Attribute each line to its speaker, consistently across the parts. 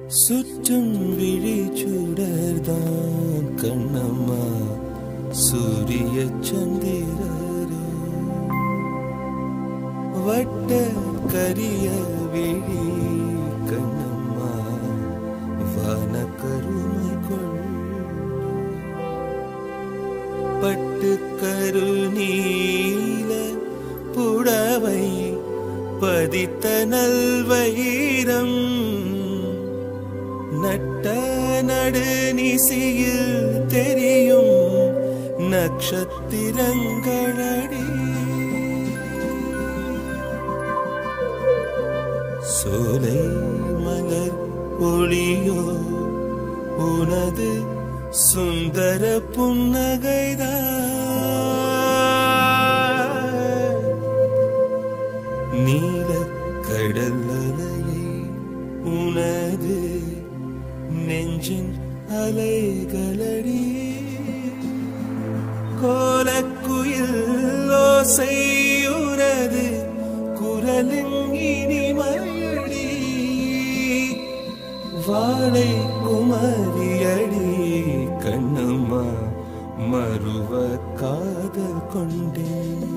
Speaker 1: சுற்றும் விழி சுடர்தான் கண்ணம்மா சூரிய சந்திரரே வட்ட கரிய விழி கண்ணம்மா வான கருமை கொள் பட்டு கருநீல புடவை பதித்த நல்வயிரம் நட்ட நடுநிசியில் தெரியும் நட்சத்திரங்களடி சோலை மலர் ஒளியோ உனது சுந்தர புன்னகைதான் நீல கடல் அலையை உனது நெஞ்சின் அலைகளடி கோலக்குயில் ஓசையுனது குரலின் இனிமையடி வாழை குமரியடி கண்ணம்மா மறுவ காதல் கொண்டேன்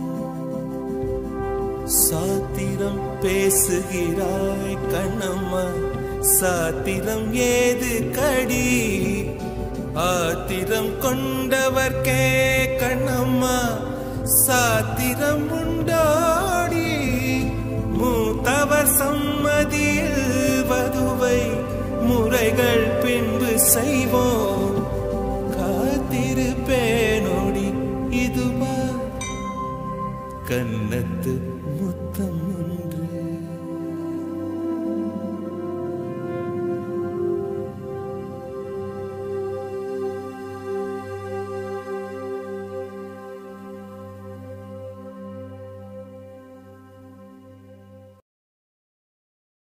Speaker 1: சாத்திரம் பேசுகிறாய் கண்ணம்மா சாத்திரம் ஏது கடி ஆத்திரம் கொண்டவர்க்கே கண்ணம்மா சாத்திரம் உண்டாடி மூத்தவர் சம்மதியில் வதுவை முறைகள் பின்பு செய்வோம் காத்திருப்பேனோடி இதுவா கண்